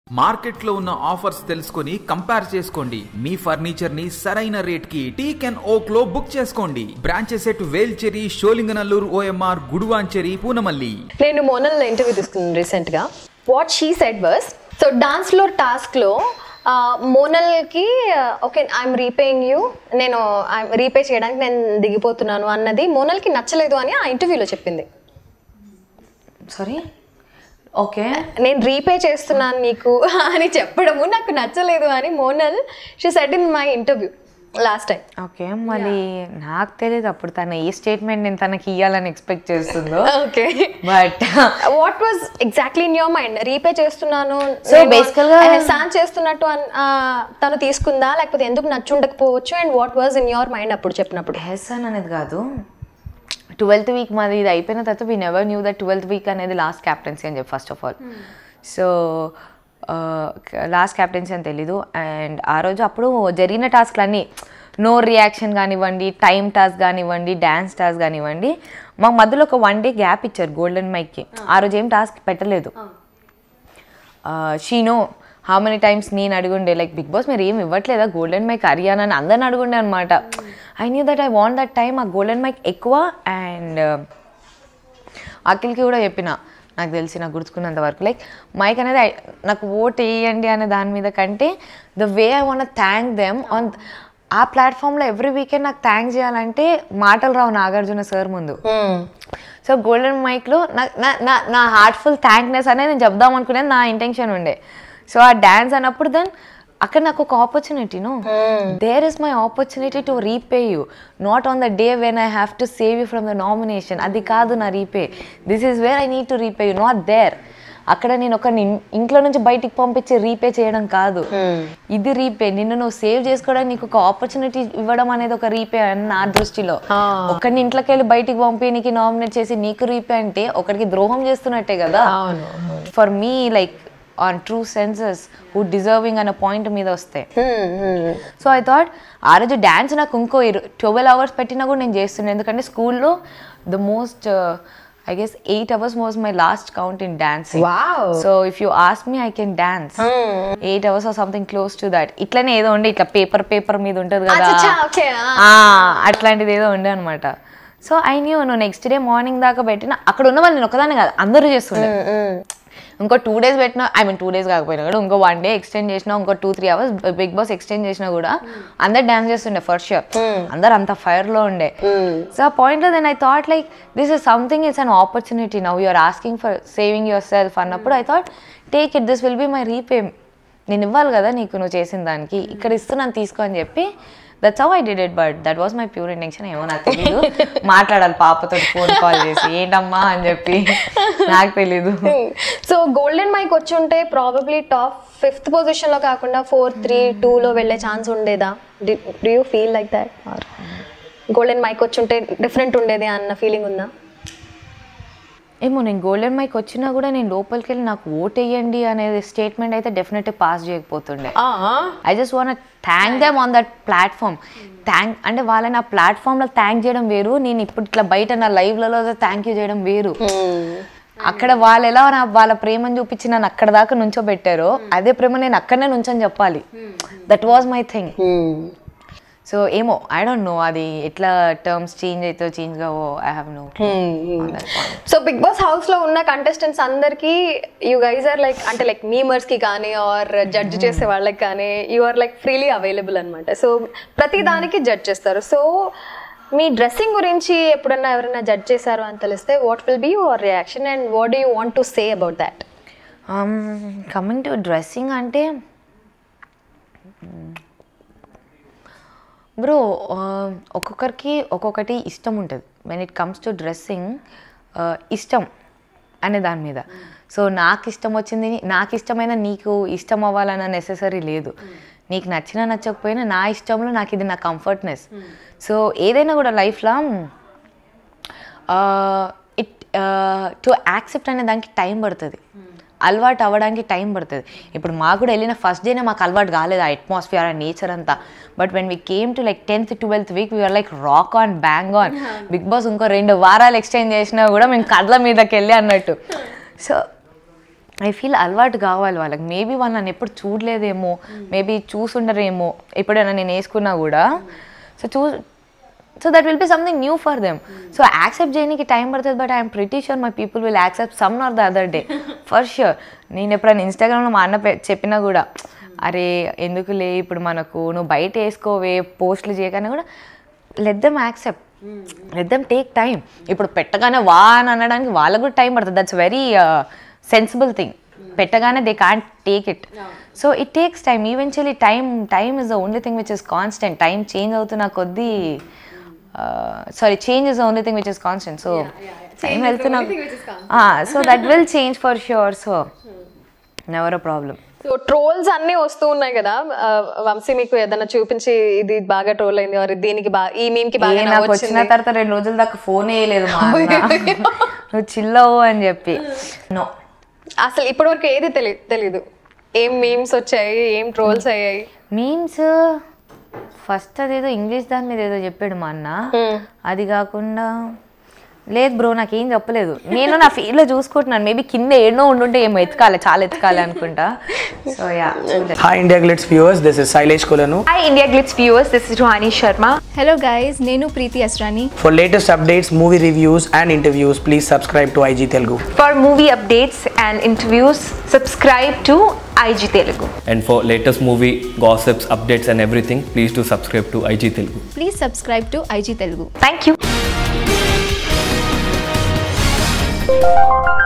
మార్కెట్లో ఉన్న ఆఫర్స్ తెలుసుకొని కంపేర్ చేసుకోండి మీ ఫర్నిచర్ ని సరైన రేట్ కి టీక్ అండ్ ఓక్ లో బుక్ చేసుకోండి branches at Velachery Sholinganallur OMR Guduvancheri Poonamallee నేను మోనల్ ఇంటర్వ్యూ తీసుకున్నాను రీసెంట్గా what she said was so dance floor టాస్క్లో మోనల్కి ఓకే ఐఎమ్ రీపేయింగ్ యూ నేను రీపే చేయడానికి నేను దిగిపోతున్నాను అన్నది మోనల్కి నచ్చలేదు అని ఆ ఇంటర్వ్యూలో చెప్పింది సారీ ఓకే నేను రీపే చేస్తున్నాను నీకు అని చెప్పడము నాకు నచ్చలేదు అని Monal she said in my interview last time okay మళ్ళీ నాకు తెలియదు అప్పుడు తన ఏ స్టేట్మెంట్ నేను తనకి ఇవ్వాలని ఎక్స్పెక్ట్ చేస్తుందో okay but what was exactly in your mind repay చేస్తున్నాను So, basically గా- సాన్ చేస్తున్నట్టు అన్- ఆ, తను తీసుకుందా లేకపోతే ఎందుకు నచ్చుండకపోవచ్చు and what was in your mind అప్పుడు చెప్పినప్పుడు హెసన్ అనేది కాదు ట్వెల్త్ వీక్ మాది ఇది అయిపోయిన తర్వాత we never knew that twelfth week అనేది లాస్ట్ క్యాప్టెన్సీ అని చెప్పి first of all so last captaincy అని తెలీదు అండ్ ఆ రోజు అప్పుడు జరిగిన టాస్క్లు అన్నీ నో రియాక్షన్ కానివ్వండి టైం టాస్క్ కానివ్వండి డ్యాన్స్ టాస్క్ కానివ్వండి మాకు మధ్యలో ఒక వన్ డే గ్యాప్ ఇచ్చారు గోల్డెన్ మైక్కి ఆ రోజు ఏం టాస్క్ పెట్టలేదు షీనో హౌ మెనీ టైమ్స్ నేను అడుగుండే లైక్ బిగ్ బాస్ మీరు ఏం ఇవ్వట్లేదా గోల్డెన్ మైక్ హర్యానా అని అందరిని అడుగుండే అనమాట I knew that I want that time ఆ గోల్డెన్ మైక్ ఎక్కువ అండ్ అఖిల్కి కూడా చెప్పిన నాకు తెలిసి నాకు గుర్తుకున్నంత వరకు లైక్ మైక్ అనేది I- నాకు ఓట్ వేయండి అనే దాని మీద కంటే the way I want thank them on ఆ ప్లాట్ఫామ్లో ఎవ్రీ వీకెండ్ నాకు థ్యాంక్ చేయాలంటే మాటలు రావు నాగార్జున సార్ ముందు సో గోల్డెన్ మైక్లో నా నా నా నా హార్ట్ఫుల్ థ్యాంక్నెస్ అనేది నేను చెప్దాం అనుకునేది నా ఇంటెన్షన్ ఉండే సో ఆ డ్యాన్స్ అన్నప్పుడు దెన్ అక్కడ నాకు ఒక opportunity no there is my opportunity to repay you not on the day when I have to save you from the nomination అది కాదు నా repay this is where I need to repay you not there అక్కడ నేను ఒక ఇంట్లో నుంచి బయటికి పంపించి రీపే చేయడం కాదు ఇది రీపే నిన్ను నువ్వు సేవ్ చేసుకోవడానికి నీకు ఒక ఆపర్చునిటీ ఇవ్వడం అనేది ఒక రీపే అని నా దృష్టిలో ఒకరిని ఇంట్లోకి వెళ్ళి బయటికి పంపి నీకు నామినేట్ చేసి నీకు రీపే అంటే ఒకరికి ద్రోహం చేస్తున్నట్టే కదా అవును for me like on true senses who deserving అనే పాయింట్ మీద వస్తే సో ఐ థాట్ ఆ రోజు డ్యాన్స్ నాకు ఇంకో ట్వెల్వ్ అవర్స్ పెట్టినా కూడా నేను చేస్తున్నాను ఎందుకంటే స్కూల్లో the most I guess eight hours was my last count in dance Wow. So if you ask me I can dance eight hours or something close to that ఇట్లనే ఏదో ఉండే ఇట్లా పేపర్ పేపర్ మీద ఉంటుంది కదా అచ్చచ్చా, okay, ah. ఆ, అట్లాంటిది ఏదో ఉండే అనమాట సో ఐ న్యూ నువ్వు నెక్స్ట్ డే మార్నింగ్ దాకా పెట్టిన అక్కడ ఉన్న వాళ్ళు నేను ఒకదాన్ని కాదు అందరూ చేస్తుండే ఇంకో టూ డేస్ పెట్టినా ఐ మీన్ టూ డేస్ కాకపోయినా కూడా ఇంకో వన్ డే ఎక్స్టెండ్ చేసినా ఇంకో two three hours Bigg Boss extend చేసినా కూడా అందరు డాన్స్ చేస్తుండే ఫర్ షూర్ అందరు అంత ఫైర్ లో ఉండే సో ఆ పాయింట్ లో then I thought like this is something it's an opportunity now you're asking for saving yourself అన్నప్పుడు I thought take it this will be my repay నేను ఇవ్వాలి కదా నీకు నువ్వు చేసిన దానికి ఇక్కడ ఇస్తున్నాను తీసుకో అని చెప్పి that's how I did it but that was my pure intention ఏమో నాకు తెలియదు మాట్లాడాలి పాపతో ఫోన్ కాల్ చేసి ఏంటమ్మా అని చెప్పి నాకు తెలీదు సో గోల్డెన్ మైక్ వచ్చి ఉంటే ప్రాబబ్లీ టాప్ ఫిఫ్త్ పొజిషన్ లో కాకుండా ఫోర్ త్రీ టూ లో వెళ్ళే ఛాన్స్ ఉండేదా do you feel like that or golden mic వచ్చి ఉంటే డిఫరెంట్ ఉండేది అన్న ఫీలింగ్ ఉందా ఏమో నేను గోల్డెన్ మైక్ వచ్చినా కూడా నేను లోపలికి వెళ్ళి నాకు ఓట్ వేయండి అనేది స్టేట్మెంట్ అయితే డెఫినెట్గా పాస్ చేయకపోతుండే I just want thank them on that platform thank అంటే వాళ్ళని ఆ ప్లాట్ఫామ్లో థ్యాంక్ చేయడం వేరు నేను ఇప్పుడు ఇట్లా బయట నా లైవ్లలో థ్యాంక్ యూ చేయడం వేరు అక్కడ వాళ్ళు ఎలా నా వాళ్ళ ప్రేమను చూపించి నన్ను అక్కడ దాకా నుంచోబెట్టారో అదే ప్రేమ నేను అక్కడనే నుంచొని చెప్పాలి that was my thing so ఏమో ఐ డోంట్ నో అది ఎట్లా టర్మ్స్ చేంజ్ అవుతుందో చేంజ్ కావో I have no so Bigg Boss house లో ఉన్న కంటెస్టెంట్స్ అందరికి యూ గైజ్ ఆర్ లైక్ అంటే లైక్ మీమర్స్ కి కానీ ఆర్ జడ్జ్ చేసే వాళ్ళకి కానీ you are like freely available అనమాట సో ప్రతి దానికి జడ్జ్ చేస్తారు సో మీ డ్రెస్సింగ్ గురించి ఎప్పుడన్నా ఎవరైనా జడ్జ్ చేశారు అని తెలిస్తే what will be your reaction and what do you want to say about that coming to dressing అంటే బ్రో ఒక్కొక్కరికి ఒక్కొక్కటి ఇష్టం ఉంటుంది when it comes to dressing ఇష్టం అనే దాని మీద సో నాకు ఇష్టం వచ్చింది నాకు ఇష్టమైన నీకు ఇష్టం అవ్వాలన్న నెససరీ లేదు నీకు నచ్చినా నచ్చకపోయినా నా ఇష్టంలో నాకు ఇది నా కంఫర్ట్నెస్ సో ఏదైనా కూడా లైఫ్లో ఇట్ టు యాక్సెప్ట్ అనే దానికి టైం పడుతుంది అలవాటు అవ్వడానికి టైం పడుతుంది ఇప్పుడు మాకు కూడా వెళ్ళిన ఫస్ట్ డేనే మాకు అలవాటు కాలేదు ఆ అట్మాస్ఫియర్ ఆ నేచర్ అంతా but when we came to like tenth twelfth week we're like rock on bang on Bigg Boss ఇంకో రెండు వారాలు ఎక్స్చేంజ్ చేసినా కూడా మేము కళ్ళ మీదకి వెళ్ళి అన్నట్టు సో ఐ ఫీల్ అలవాటు కావాలి వాళ్ళకి మేబీ వాళ్ళు నన్ను ఎప్పుడు చూడలేదేమో మేబీ చూసుండరేమో ఎప్పుడైనా నేను వేసుకున్నా కూడా సో చూ so that will be something new for them so accept చేయడానికి టైం పడుతుంది but I'm pretty sure my people will accept some or the other day for sure నేను ఎప్పుడైనా ఇన్స్టాగ్రామ్లో మా అన్న పె- చెప్పినా కూడా అరే ఎందుకులే ఇప్పుడు మనకు నువ్వు బయట వేసుకోవే పోస్టులు చేయగానే కూడా let them accept let them take time ఇప్పుడు పెట్టగానే వా అని అనడానికి వాళ్ళకు కూడా టైం పడుతుంది దట్స్ వెరీ సెన్సిబుల్ థింగ్ పెట్టగానే they can't take it so it takes time eventually time time is the only thing which is constant time change అవుతున్న కొద్దీ sorry change is the only thing which is constant so time వెళ్తున్నా so that will change for sure so never a problem so trolls అన్ని వస్తూ ఉన్నాయి కదా ఆ, వంశీ మీకు ఏదైనా చూపించి ఇది బాగా ట్రోల్ అయింది or దీనికి బాగా ఈ మీన్ కి బాగా ఏ నాకు వచ్చిన నవ్వొచ్చింది. తర్వాత రెండు రోజుల దాకా ఫోన్ వేయలేదు మా అన్న నువ్వు చిల్లవు అని చెప్పి నో అసలు ఇప్పటి వరకు ఏది తెలియదు తెలీదు ఏం మీమ్స్ వచ్చాయి ఏం ట్రోల్స్ అయ్యాయి మీమ్స్ ఫస్ట్ అదేదో ఇంగ్లీష్ దాని మీద ఏదో చెప్పాడు మా అన్న అది కాకుండా లేదు బ్రో నాకేం చెప్పలేదు నేను నా ఫీల్డ్లో చూసుకుంటున్నాను మేబీ కింద ఏడనో ఉండుంటే ఏమో ఎత్తుకాలి చాలా ఎత్తుకాలి అనుకుంటా so yeah Hi India Glitz viewers, this is Sailesh Kolanu. Hi India Glitz viewers, this is Rohani Sharma. Hello guys నేను Preethi Asrani For latest updates, movie reviews and interviews, please subscribe to IG Telugu. For movie updates and interviews, subscribe to IG Telugu. And for latest movie gossips, updates, and everything, please do subscribe to IG Telugu. Please subscribe to IG Telugu Thank you.